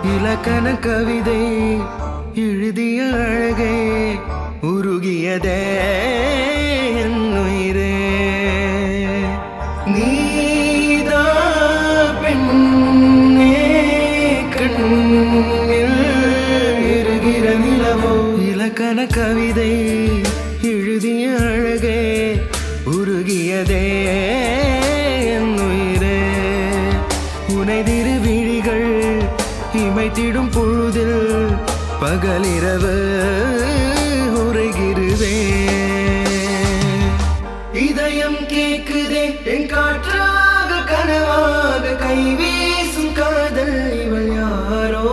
இலக்கண கவிதை எழுதிய அழகே உருகியதே என் உயிரே நீதா பெண்ணே கண்ணில் இருகிற நிலவோ இலக்கண கவிதை எழுதிய அழகே உருகியதே என் உயிரே உனை திருவிழிகள் இமைத்திடும் பொழுதில் பகலிரவு உரைகிறதே இதயம் கேக்குதே என் காற்றாக கனவாக கை வீசும் காதல் இவள் யாரோ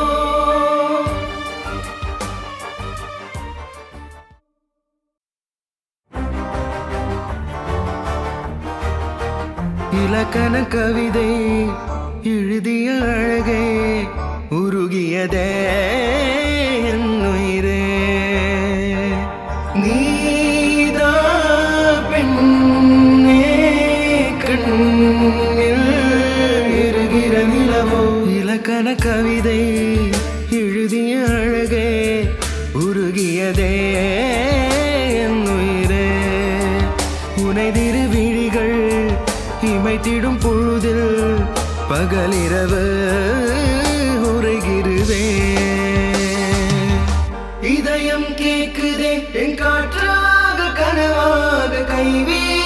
இலக்கண கவிதை எழுதிய அழகே உருகியதே என் உயிரே நீதா பெண்ணே கண்ணில் இருகிற நிலவோ இலக்கண கவிதை எழுதிய அழகே உருகியதே என் உயிரே உனை திருவிழிகள் இமைத்திடும் பொழுதில் பகலிரவு உரைகிறதே இதயம் கேக்குதே என் காற்றாக கனவாக கைவீ